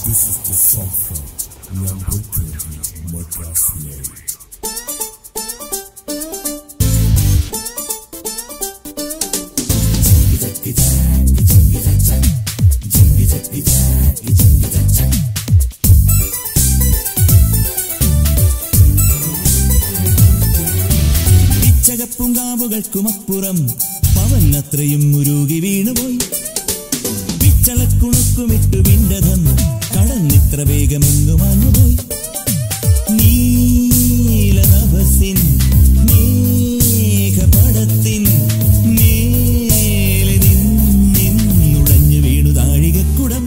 This is the song from Number 20 Madras Mary. പിച്ചകപ്പുങ്കാവുകൾക്കുമപ്പുറം പവനത്രയും ഉരുകി വീണുപോയി പിച്ചളക്കുണുക്കുമിട്ടു വിണ്ടതം കടന്നിത്ര വേഗമെങ്ങു മാഞ്ഞുപോയി നീലനഭസിൻ മേഘപടത്തിൻ മേലെ നിന്നുടഞ്ഞു വീണു താഴികക്കുടം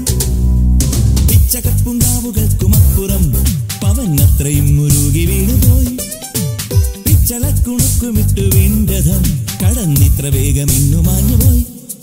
പിച്ചകപ്പുങ്കാവുകൾക്കുമപ്പുറം പവനത്രയും ഉരുകി വീണുപോയി പിച്ചളക്കുണുക്കുമിട്ടു വിണ്ടതം കടന്നിത്ര വേഗമെങ്ങു മാഞ്ഞുപോയി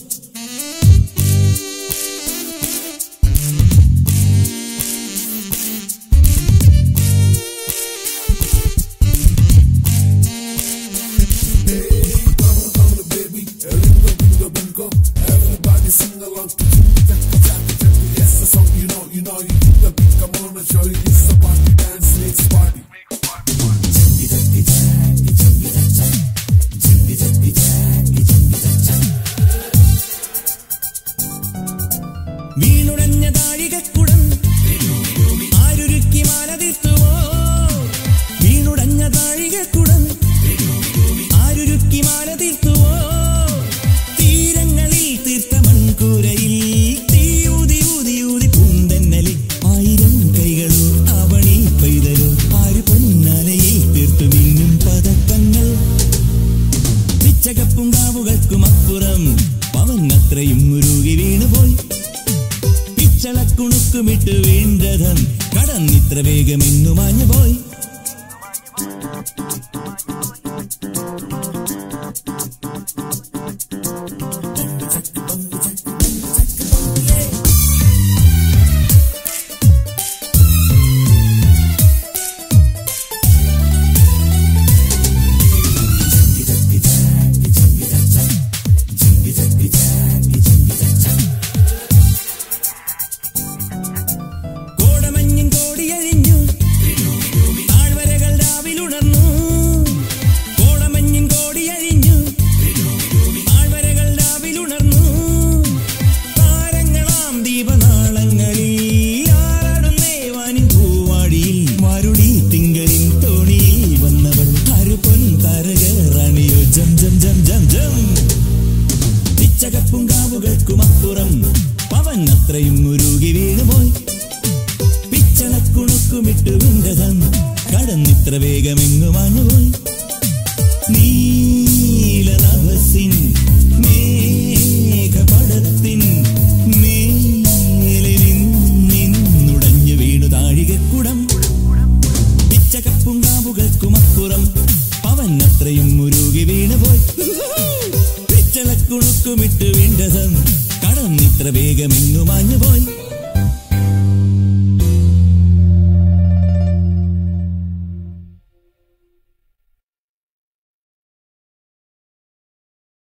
വീണുടഞ്ഞ താഴികക്കുടം ആരുരുക്കി മാല തീർത്തുവോ വീണുടഞ്ഞ താഴികക്കുടം ആരുരുക്കി മാല തീർത്തുവോ തീരങ്ങളിൽ തീർത്ത മൺകൂരയിൽ തീയൂതി ഊതി ഊതി പൂന്തന്നലിൽ ആയിരം കൈകളോ അവണി പെയ്തലോ ആര് പൊന്നാലയിൽ തീർത്തു മിന്നും പതക്കങ്ങൾ പിച്ചകപ്പുങ്കാവുകൾക്കും അപ്പുറം പവൻ അത്രയും ഉരുകി വീണുപോയി പിച്ചളക്കുണുക്കുമിട്ട് വീണ്ടതം കടന്നിത്ര വേഗമെങ്ങു മാഞ്ഞുപോയി കോടമഞ്ഞിൻ കോടിയഴിഞ്ഞു താഴ്വരകൾ രാവിലുണർന്നു കോടമഞ്ഞിൻ കോടിയഴിഞ്ഞു താഴ്വരകൾ രാവിലുണർന്നു താരങ്ങളാം ദീപനാളങ്ങളിൽ ആറാടുന്നേ വാനിൻ പൂവാടിയിൽ മാരുടി തിങ്കളിൻ തോണിയിൽ വന്നവൾ ആരു പൊൻ താരകറാണിയോ ജം ജം ജം ജം ജം പിച്ചകപ്പുങ്കാവുകൾക്കുമപ്പുറം പവൻ അത്രയും ഉരുകി വീണുപോയി പിച്ചളക്കുണുക്കുമിട്ടു വിണ്ടതം കടന്നിത്ര വേഗമെങ്ങു മാഞ്ഞുപോയി നീലനഭസിൻ മേഘപടത്തിൻ മേലെ നിന്നുടഞ്ഞു വീണു താഴികക്കുടം പിച്ചകപ്പുങ്കാവുകൾക്കുമപ്പുറം പവൻ അത്രയും ഉരുകി വീണുപോയി പിച്ചളക്കുണുക്കുമിട്ട് വിണ്ടതം കടന്നിത്ര വേഗമെങ്ങു മാഞ്ഞുപോയി